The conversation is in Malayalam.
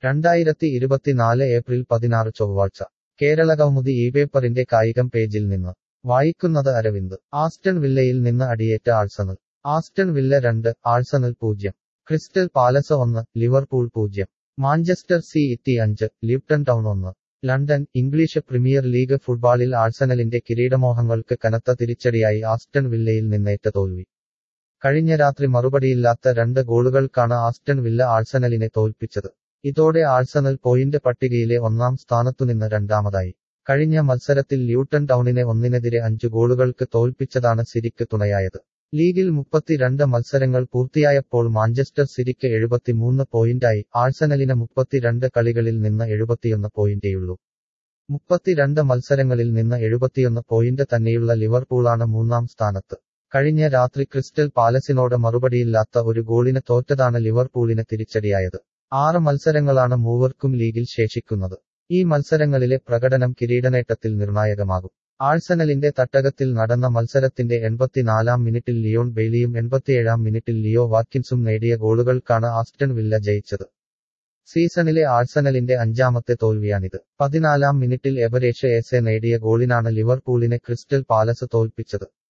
രണ്ടായിരത്തി ഇരുപത്തിനാല് ഏപ്രിൽ പതിനാറ് ചൊവ്വാഴ്ച കേരളകൗമുദി ഈ പേപ്പറിന്റെ കായികം പേജിൽ നിന്ന് വായിക്കുന്നത് അരവിന്ദ് ആസ്റ്റൺ വില്ലയിൽ നിന്ന് അടിയേറ്റ ആഴ്സണൽ ആസ്റ്റൺ വില്ല രണ്ട് ആഴ്സണൽ പൂജ്യം ക്രിസ്റ്റൽ പാലസ് ഒന്ന് ലിവർപൂൾ പൂജ്യം മാഞ്ചസ്റ്റർ സി ഇറ്റി അഞ്ച് ലിപ്ടൺ ടൗൺ ഒന്ന് ലണ്ടൻ ഇംഗ്ലീഷ് പ്രീമിയർ ലീഗ് ഫുട്ബോളിൽ ആഴ്സണലിന്റെ കിരീടമോഹങ്ങൾക്ക് കനത്ത തിരിച്ചടിയായി ആസ്റ്റൺ വില്ലയിൽ നിന്നേറ്റ തോൽവി കഴിഞ്ഞ രാത്രി മറുപടിയില്ലാത്ത രണ്ട് ഗോളുകൾക്കാണ് ആസ്റ്റൺ വില്ല ആഴ്സണലിനെ തോൽപ്പിച്ചത് ഇതോടെ ആഴ്സണൽ പോയിന്റ് പട്ടികയിലെ ഒന്നാം സ്ഥാനത്തുനിന്ന് രണ്ടാമതായി കഴിഞ്ഞ മത്സരത്തിൽ ല്യൂട്ടൺ ടൗണിനെ ഒന്നിനെതിരെ അഞ്ചു ഗോളുകൾക്ക് തോൽപ്പിച്ചതാണ് സിരിക്ക് തുണയായത് ലീഗിൽ മുപ്പത്തിരണ്ട് മത്സരങ്ങൾ പൂർത്തിയായപ്പോൾ മാഞ്ചസ്റ്റർ സിരിക്ക് എഴുപത്തിമൂന്ന് പോയിന്റായി ആഴ്സണലിന് മുപ്പത്തിരണ്ട് കളികളിൽ നിന്ന് എഴുപത്തിയൊന്ന് പോയിന്റേയുള്ളൂ മുപ്പത്തിരണ്ട് മത്സരങ്ങളിൽ നിന്ന് എഴുപത്തിയൊന്ന് പോയിന്റ് തന്നെയുള്ള ലിവർപൂളാണ് മൂന്നാം സ്ഥാനത്ത് കഴിഞ്ഞ രാത്രി ക്രിസ്റ്റൽ പാലസിനോട് മറുപടിയില്ലാത്ത ഒരു ഗോളിന് തോറ്റതാണ് ലിവർപൂളിന് തിരിച്ചടിയായത് ആറ് മത്സരങ്ങളാണ് മൂവർക്കും ലീഗിൽ ശേഷിക്കുന്നത് ഈ മത്സരങ്ങളിലെ പ്രകടനം കിരീടനേട്ടത്തിൽ നിർണായകമാകും ആഴ്സണലിന്റെ തട്ടകത്തിൽ നടന്ന മത്സരത്തിന്റെ എൺപത്തിനാലാം മിനിറ്റിൽ ലിയോൺ ബെയ്ലിയും എൺപത്തിയേഴാം മിനിറ്റിൽ ലിയോ വാക്കിൻസും നേടിയ ഗോളുകൾക്കാണ് ആസ്റ്റൺ വില്ല ജയിച്ചത് സീസണിലെ ആഴ്സണലിന്റെ അഞ്ചാമത്തെ തോൽവിയാണിത് പതിനാലാം മിനിറ്റിൽ എബരേഷ് എസെ നേടിയ ഗോളിനാണ് ലിവർപൂളിനെ ക്രിസ്റ്റൽ പാലസ് തോൽപ്പിച്ചത്